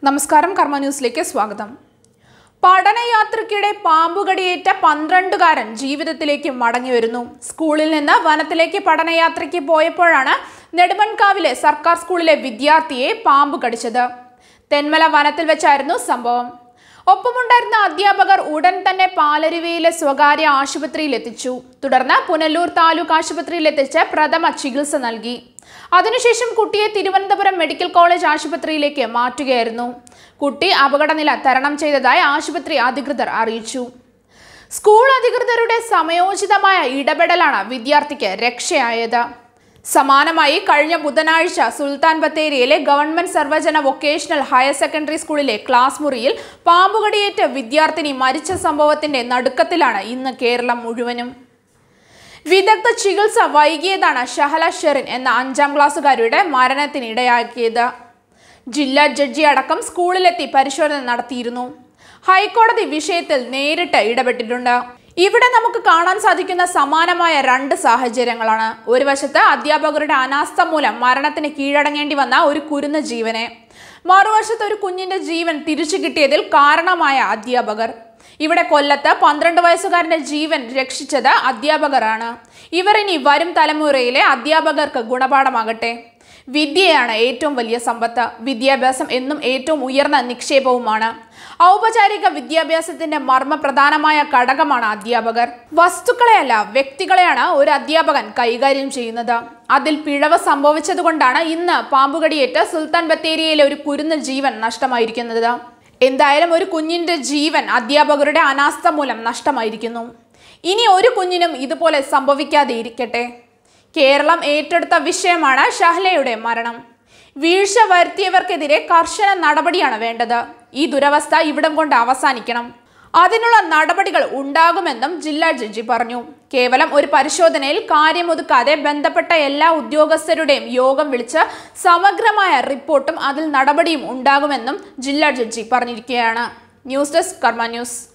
നമസ്കാരം കർമ്മ ന്യൂസിലേക്ക് സ്വാഗതം പഠനയാത്രയ്ക്കിടെ പാമ്പുകടിയേറ്റ പന്ത്രണ്ടുകാരൻ ജീവിതത്തിലേക്ക് മടങ്ങി വരുന്നു സ്കൂളിൽ നിന്ന് വനത്തിലേക്ക് പഠനയാത്രയ്ക്ക് പോയപ്പോഴാണ് നെടുമൺകാവിലെ സർക്കാർ സ്കൂളിലെ വിദ്യാർത്ഥിയെ പാമ്പ് കടിച്ചത് തെന്മല വനത്തിൽ വെച്ചായിരുന്നു സംഭവം ഒപ്പമുണ്ടായിരുന്ന അധ്യാപകർ ഉടൻ തന്നെ പാലരുവിയിലെ സ്വകാര്യ ആശുപത്രിയിൽ എത്തിച്ചു തുടർന്ന് പുനലൂർ താലൂക്ക് ആശുപത്രിയിൽ എത്തിച്ച് പ്രഥമ ചികിത്സ നൽകി അതിനുശേഷം കുട്ടിയെ തിരുവനന്തപുരം മെഡിക്കൽ കോളേജ് ആശുപത്രിയിലേക്ക് മാറ്റുകയായിരുന്നു കുട്ടി അപകടനില തരണം ചെയ്തതായി ആശുപത്രി അധികൃതർ അറിയിച്ചു സ്കൂൾ അധികൃതരുടെ സമയോചിതമായ ഇടപെടലാണ് വിദ്യാർത്ഥിക്ക് രക്ഷയായത് സമാനമായി കഴിഞ്ഞ ബുധനാഴ്ച സുൽത്താൻ ബത്തേരിയിലെ government Sarvajana vocational higher secondary സ്കൂളിലെ ക്ലാസ് മുറിയിൽ പാമ്പുകടിയേറ്റ വിദ്യാർത്ഥിനി മരിച്ച സംഭവത്തിന്റെ നടുക്കത്തിലാണ് ഇന്ന് കേരളം മുഴുവനും വിദഗ്ധ ചികിത്സ വൈകിയതാണ് ഷഹല ഷെറിൻ എന്ന അഞ്ചാം ക്ലാസ്സുകാരിയുടെ മരണത്തിനിടയാക്കിയത് ജില്ലാ ജഡ്ജി അടക്കം സ്കൂളിലെത്തി പരിശോധന നടത്തിയിരുന്നു ഹൈക്കോടതി വിഷയത്തിൽ നേരിട്ട് ഇടപെട്ടിട്ടുണ്ട് ഇവിടെ നമുക്ക് കാണാൻ സാധിക്കുന്ന സമാനമായ രണ്ട് സാഹചര്യങ്ങളാണ് ഒരു വശത്ത് അധ്യാപകരുടെ അനാസ്ഥ മൂലം മരണത്തിന് കീഴടങ്ങേണ്ടി വന്ന ഒരു കുരുന്ന ജീവനെ മറുവശത്ത് ഒരു കുഞ്ഞിന്റെ ജീവൻ തിരിച്ചു കിട്ടിയതിൽ കാരണമായ അധ്യാപകർ ഇവിടെ കൊല്ലത്ത് പന്ത്രണ്ട് വയസ്സുകാരന്റെ ജീവൻ രക്ഷിച്ചത് അധ്യാപകരാണ് ഇവർ ഇനി വരും തലമുറയിലെ അധ്യാപകർക്ക് ഗുണപാഠമാകട്ടെ വിദ്യയാണ് ഏറ്റവും വലിയ സമ്പത്ത് വിദ്യാഭ്യാസം എന്നും ഏറ്റവും ഉയർന്ന നിക്ഷേപവുമാണ് ഔപചാരിക വിദ്യാഭ്യാസത്തിന്റെ മർമ്മപ്രധാനമായ ഘടകമാണ് അധ്യാപകർ വസ്തുക്കളെയല്ല വ്യക്തികളെയാണ് ഒരു അധ്യാപകൻ കൈകാര്യം ചെയ്യുന്നത് അതിൽ പിഴവ് സംഭവിച്ചതുകൊണ്ടാണ് ഇന്ന് പാമ്പുകടിയേറ്റ് സുൽത്താൻ ബത്തേരിയിലെ ഒരു കുരുന്ന ജീവൻ നഷ്ടമായിരിക്കുന്നത് എന്തായാലും ഒരു കുഞ്ഞിന്റെ ജീവൻ അധ്യാപകരുടെ അനാസ്ഥ മൂലം നഷ്ടമായിരിക്കുന്നു ഇനി ഒരു കുഞ്ഞിനും ഇതുപോലെ സംഭവിക്കാതെ ഇരിക്കട്ടെ കേരളം ഏറ്റെടുത്ത വിഷയമാണ് ഷഹ്ലയുടെ മരണം വീഴ്ച വരുത്തിയവർക്കെതിരെ കർശന നടപടിയാണ് വേണ്ടത് ഈ ദുരവസ്ഥ ഇവിടം കൊണ്ട് അവസാനിക്കണം അതിനുള്ള നടപടികൾ ഉണ്ടാകുമെന്നും ജില്ലാ ജഡ്ജി പറഞ്ഞു കേവലം ഒരു പരിശോധനയിൽ കാര്യമൊതുക്കാതെ ബന്ധപ്പെട്ട എല്ലാ ഉദ്യോഗസ്ഥരുടെയും യോഗം വിളിച്ച് സമഗ്രമായ റിപ്പോർട്ടും അതിൽ നടപടിയും ഉണ്ടാകുമെന്നും ജില്ലാ ജഡ്ജി പറഞ്ഞിരിക്കുകയാണ് ന്യൂസ് ഡെസ്ക് കർമ്മ ന്യൂസ്